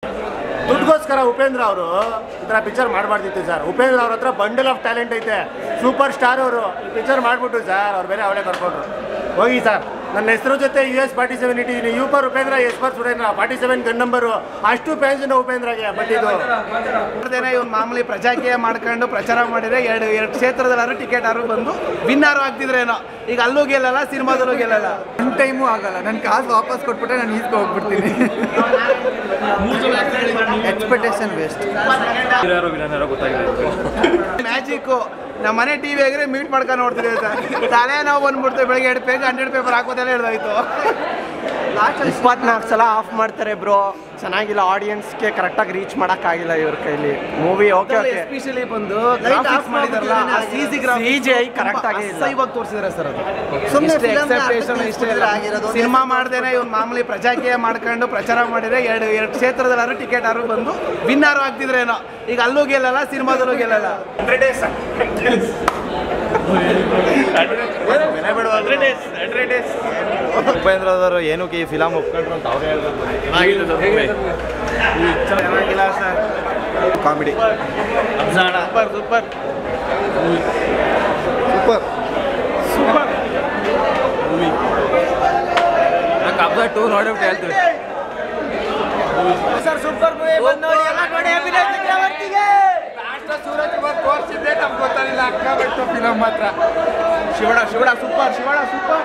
ದುಡ್ಡುಗೋಸ್ಕರ ಉಪೇಂದ್ರ ಅವರು ಈ ಥರ ಪಿಕ್ಚರ್ ಮಾಡಬಾರ್ದಿತ್ತು ಸರ್ ಉಪೇಂದ್ರ ಅವ್ರ ಹತ್ರ ಬಂಡಲ್ ಆಫ್ ಟ್ಯಾಲೆಂಟ್ ಐತೆ ಸೂಪರ್ ಸ್ಟಾರ್ ಅವರು ಈ ಪಿಕ್ಚರ್ ಮಾಡಿಬಿಟ್ಟು ಸರ್ ಅವ್ರು ಬೇರೆ ಅವಳೇ ಕರ್ಕೊಂಡ್ರು ಹೋಗಿ ಸರ್ ನನ್ನ ಹೆಸರು ಜೊತೆ ಯು ಎಸ್ ಫಾರ್ಟಿ ಸೆವೆನ್ ಇಟ್ಟಿದ್ದೀನಿ U for Upendra S for Surendra forty seven gun number ಅಷ್ಟು ಫ್ಯಾನ್ಸ್ ಉಪೇಂದ್ರಗೆ ಬಟ್ ಇದು ಮಾಡ್ದೇನೆ ಇವ್ನು ಮಾಮೂಲಿ ಪ್ರಜಾಕೀಯ ಮಾಡ್ಕೊಂಡು ಪ್ರಚಾರ ಮಾಡಿದ್ರೆ ಎರಡು ಎರಡು ಕ್ಷೇತ್ರದಲ್ಲಾರು ಟಿಕೆಟ್ ಆರು ಬಂದು ವಿನ್ನಾರು ಆಗ್ತಿದ್ರೇನೋ ಈಗ ಅಲ್ಲೂ ಗೆಲ್ಲಲ್ಲ ಸಿನಿಮಾದಲ್ಲೂ ಗೆಲ್ಲಲ್ಲ ಒನ್ ಟೈಮು ಆಗಲ್ಲ ನನ್ನ ಕಾಸು ವಾಪಸ್ ಕೊಟ್ಬಿಟ್ರೆ ನಾನು ಈಸ್ಕೊ ಹೋಗ್ಬಿಡ್ತೀನಿ ಎಕ್ಸ್ಪೆಕ್ಟೇಷನ್ ವೇಸ್ಟ್ ಯಾರೋ ವಿಲನ್ ಯಾರೋ ಗೊತ್ತಾಗಿಲ್ಲ ಮ್ಯಾಜಿಕ್ಕು ನಮ್ಮ ಮನೆ ಟಿವಿ ಆಗಿದ್ರೆ ಮ್ಯೂಟ್ ಮಾಡ್ಕೊಂಡು ನೋಡ್ತಿದ್ದೀವಿ ಸರ್ ತಲೆ ನಾವು ಬಂದ್ಬಿಡ್ತೀವಿ ಬೆಳಗ್ಗೆ ಎರಡು ಪೇಜ್ ಹಂಡ್ರೆಡ್ ಪೇಪರ್ ಹಾಕೋದೆಲ್ಲ ಹಿಡ್ದೋಯ್ತು ಇಪ್ಪತ್ನಾಲ್ಕು ಸಲ ಆಫ್ ಮಾಡ್ತಾರೆ ಬ್ರೋ ಚೆನ್ನಾಗಿಲ್ಲ ಆಡಿಯನ್ಸ್ಗೆ ಕರೆಕ್ಟಾಗಿ ರೀಚ್ ಮಾಡೋಕ್ಕಾಗಿಲ್ಲ ಇವ್ರ ಕೈಲಿ ಮೂವಿ ಓಕೆ ಓಕೆ ಎಸ್ಪೆಷಲಿ ಬಂದು graphics ಮಾಡಿದಾರಲ್ಲ ಆ CG graphics CGI correct ಆಗಿ ಇಲ್ಲ. ಅಸಹ್ಯವಾಗಿ ತೋರಿಸಿದ್ದಾರೆ ಸರ್ ಅದು ಸುಮ್ನೆ ಇಷ್ಟೇ film ನ expectation ಅರ್ಧಕ್ಕೆ ಇಷ್ಟೇ ನಿಲ್ಸ್ಬಿಟ್ಟಿದ್ರೆ ಆಗಿರೋದು. ಸಿನಿಮಾ ಮಾಡ್ದೇನೆ ಇವ್ನು ಮಾಮೂಲಿ ಪ್ರಜಾಕೀಯ ಮಾಡ್ಕೊಂಡು ಪ್ರಚಾರ ಮಾಡಿದ್ರೆ ಎರಡು ಎರಡು ಕ್ಷೇತ್ರದಲ್ಲಾರು ಟಿಕೆಟ್ ಆರು ಬಂದು ವಿನ್ನಾರು ಆಗ್ತಿದ್ರೇನೋ ಈಗ ಅಲ್ಲೂ ಗೆಲ್ಲಲ್ಲ ಸಿನಿಮಾದಲ್ಲೂ ಗೆಲ್ಲಲ್ಲ ಉಪೇಂದ್ರ ಅವರು ಏನಕ್ಕೆ ಈ ಫಿಲಮ್ ಒಪ್ಕೊಂಡ್ರು ಅಂತ ಅವ್ರು ಹೇಳ್ಬೇಕು ಚೆನ್ನಾಗಿಲ್ಲ sir comedy super super super Kabzaa two ನೋಡ್ಬಿಟ್ಟು ಹೇಳ್ತೀವಿ ಸರ್ ಸೂಪರ್ ಮೂವಿ ಬಂದು ನೋಡಿ ಎಲ್ಲ ನೋಡಿ ಅಭಿನಯ ಚಕ್ರವರ್ತಿಗೆ ಫಿಲಮ್ ಮಾತ್ರ ಶಿವಣ ಶಿವಣ ಸೂಪರ್ ಶಿವಣ ಸೂಪರ್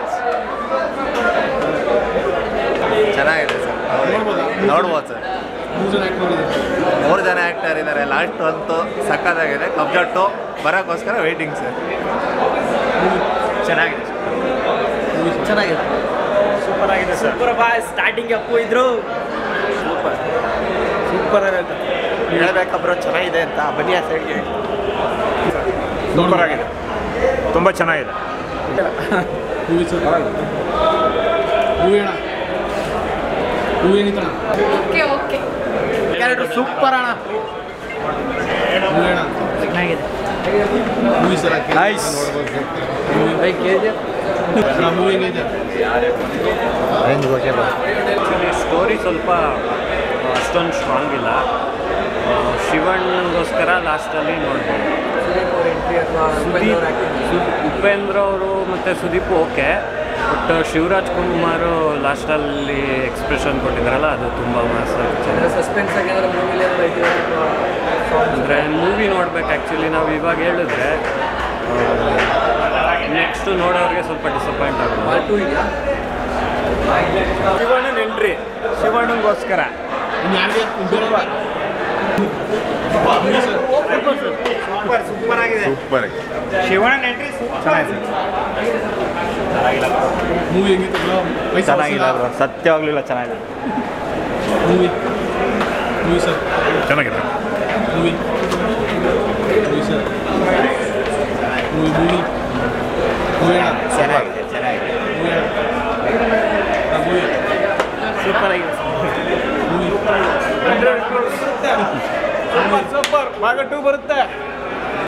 ಚೆನ್ನಾಗಿದೆ ಸರ್ ನೋಡ್ಬೋದು ಸರ್ ಮೂರು ಜನ ಆ್ಯಕ್ಟರ್ ಇದ್ದಾರೆ ಲಾಸ್ಟ್ ಅಂತೂ ಸಕ್ಕತ್ತಾಗಿದೆ ಕಬ್ಜಟ್ಟು ಬರೋಕ್ಕೋಸ್ಕರ ವೆಯ್ಟಿಂಗ್ ಸರ್ ಚೆನ್ನಾಗಿದೆ ಚೆನ್ನಾಗಿದೆ ಸೂಪರ್ ಬಾಯ್ ಸ್ಟಾರ್ಟಿಂಗ್ ಅಪ್ಪು ಇದ್ರು ಸೂಪರ್ ಆಗುತ್ತೆ ಹೇಳ್ಬೇಕಬ್ರೋ ಚೆನ್ನಾಗಿದೆ ಅಂತ ಬನ್ನಿ ಆ ಸೈಡ್ಗೆ ಸೂಪರ್ ಆಗಿದೆ ತುಂಬ ಚೆನ್ನಾಗಿದೆ ಓಕೆ ಓಕೆ ಕ್ಯಾರೆಕ್ಟರ್ ಸೂಪರ್ ಅಣ್ಣ ಸ್ಟೋರಿ ಸ್ವಲ್ಪ ಅಷ್ಟೊಂದು ಸ್ಟ್ರಾಂಗ್ ಇಲ್ಲ ಆ, ಶಿವಣ್ಣಗೋಸ್ಕರ ಲಾಸ್ಟಲ್ಲಿ ನೋಡ್ಬೋದು ಸುದೀಪ್ ಸುದ್- ಉಪೇಂದ್ರ ಅವರು ಮತ್ತು ಸುದೀಪ್ ಓಕೆ ಬಟ್ ಶಿವರಾಜ್ ಕುಮಾರ್ ಲಾಸ್ಟಲ್ಲಿ ಎಕ್ಸ್ಪ್ರೆಷನ್ ಕೊಟ್ಟಿದ್ದಾರಲ್ಲ ಅದು ತುಂಬ ಮಾಸ್ ಸಸ್ಪೆನ್ಸ್ ಆಗಿದ್ರೆ ಮೂವಿಲಿ ಅಂದರೆ ಮೂವಿ ನೋಡ್ಬೇಕು ಆ್ಯಕ್ಚುಲಿ ನಾವು ಇವಾಗ ಹೇಳಿದ್ರೆ ನೆಕ್ಸ್ಟ್ ನೋಡೋರಿಗೆ ಸ್ವಲ್ಪ ಡಿಸಪಾಯಿಂಟ್ ಆಗುತ್ತೆ ಟೂ ಇದೆಯಾ ಶಿವಣ್ಣನ ಎಂಟ್ರಿ ಶಿವಣ್ಣಗೋಸ್ಕರ ಸೂಪರ್ ಸೂಪರ್ ಆಗಿದೆ ಸೂಪರ್ ಶಿವಣ್ಣನ ಎಂಟ್ರಿ ಚೆನ್ನಾಗಿದೆ ಚೆನ್ನಾಗಿಲ್ಲ ಬ್ರೋ ಸತ್ಯವಾಗ್ಲಿಲ್ಲ ಚೆನ್ನಾಗಿದೆ ಚೆನ್ನಾಗಿದೆ ಚೆನ್ನಾಗಿದೆ ಚೆನ್ನಾಗಿದೆ ಸೂಪರ್ ಆಗಿದೆ ಸೂಪರ್ ಸೂಪರ್ ಭಾಗ ಟೂ ಬರುತ್ತೆ